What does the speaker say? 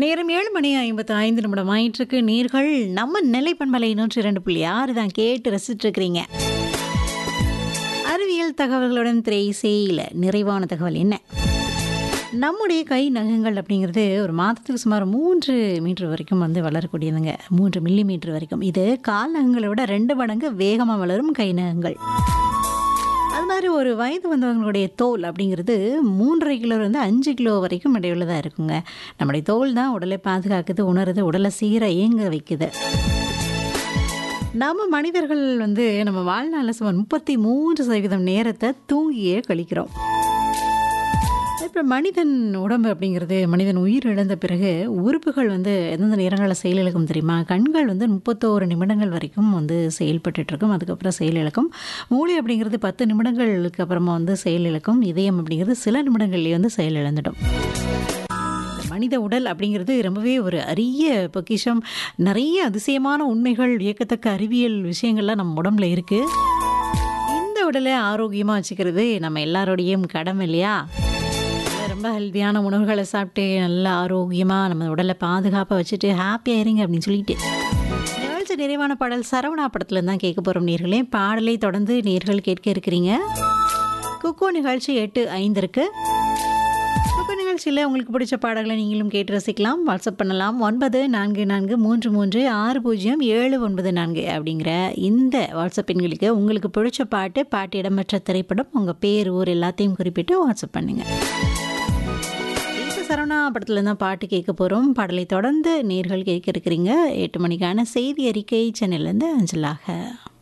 நேரம் ஏழு மணி ஐம்பத்து ஐந்து நிமிடம் ஆயிட்டிருக்கு நேர்கள் நம்ம நெல்லை பண்பலை நூற்றி இரண்டு புள்ளி ஆறு தான் கேட்டு ரசிச்சுட்டு இருக்கிறீங்க அறிவியல் தகவல்களுடன் திரைசேயில நிறைவான தகவல் என்ன நம்முடைய கை நகங்கள் அப்படிங்கிறது ஒரு மாதத்துக்கு சுமார் மூன்று மீட்டர் வரைக்கும் வந்து வளரக்கூடியதுங்க மூன்று மில்லி மீட்டர் வரைக்கும் இது கால் நகங்களை விட ரெண்டு மடங்கு வேகமாக வளரும் கை நகங்கள் அது மாதிரி ஒரு வயது வந்தவங்களுடைய தோல் அப்படிங்கிறது மூன்றரை கிலோலேருந்து அஞ்சு கிலோ வரைக்கும் இடையுள்ளதாக இருக்குங்க நம்முடைய தோல் தான் உடலை பாதுகாக்குது உணருது உடலை சீராக இயங்க வைக்குது நம்ம மனிதர்கள் வந்து நம்ம வாழ்நாளில் சுமார் முப்பத்தி மூன்று சதவீதம் நேரத்தை தூங்கியே கழிக்கிறோம் இப்போ மனிதன் உடம்பு அப்படிங்கிறது மனிதன் உயிர் இழந்த பிறகு உறுப்புகள் வந்து எந்தெந்த நேரங்களில் செயலிழக்கும் தெரியுமா கண்கள் வந்து முப்பத்தோரு நிமிடங்கள் வரைக்கும் வந்து செயல்பட்டுட்டு இருக்கும் அதுக்கப்புறம் செயலிழக்கும் மூளை அப்படிங்கிறது பத்து நிமிடங்களுக்கு அப்புறமா வந்து செயலிழக்கும் இதயம் அப்படிங்கிறது சில நிமிடங்கள்லேயே வந்து செயலிழந்துடும் மனித உடல் அப்படிங்கிறது ரொம்பவே ஒரு அரிய பொக்கிஷம் நிறைய அதிசயமான உண்மைகள் வியக்கத்தக்க அறிவியல் விஷயங்கள்லாம் நம்ம உடம்புல இருக்குது இந்த உடலை ஆரோக்கியமாக வச்சுக்கிறது நம்ம எல்லாரோடையும் கடமை இல்லையா ரொம்ப ஹெல்த்தியான உணவுகளை சாப்பிட்டு நல்லா ஆரோக்கியமாக நம்ம உடலை பாதுகாப்பாக வச்சுட்டு ஹாப்பியாக இருங்க அப்படின்னு சொல்லிட்டு நிகழ்ச்சி நிறைவான பாடல் சரவணா படத்தில் தான் கேட்க போகிறோம் நேர்களே பாடலை தொடர்ந்து நேர்கள் கேட்க இருக்கிறீங்க குக்கோ நிகழ்ச்சி எட்டு ஐந்து இருக்கு குக்கோ நிகழ்ச்சியில் உங்களுக்கு பிடிச்ச பாடல்களை நீங்களும் கேட்டு ரசிக்கலாம் வாட்ஸ்அப் பண்ணலாம் ஒன்பது நான்கு நான்கு மூன்று மூன்று ஆறு பூஜ்ஜியம் ஏழு ஒன்பது நான்கு அப்படிங்கிற இந்த வாட்ஸ்அப் எண்களுக்கு உங்களுக்கு பிடிச்ச பாட்டு பாட்டு இடம்பெற்ற திரைப்படம் உங்கள் பேர் ஊர் எல்லாத்தையும் குறிப்பிட்டு வாட்ஸ்அப் பண்ணுங்கள் சரவணா படத்தில் தான் பாட்டு கேட்க போகிறோம் பாடலை தொடர்ந்து நேர்கள் கேட்க இருக்கிறீங்க எட்டு மணிக்கான செய்தி அறிக்கை சென்னையிலேருந்து அஞ்சலாக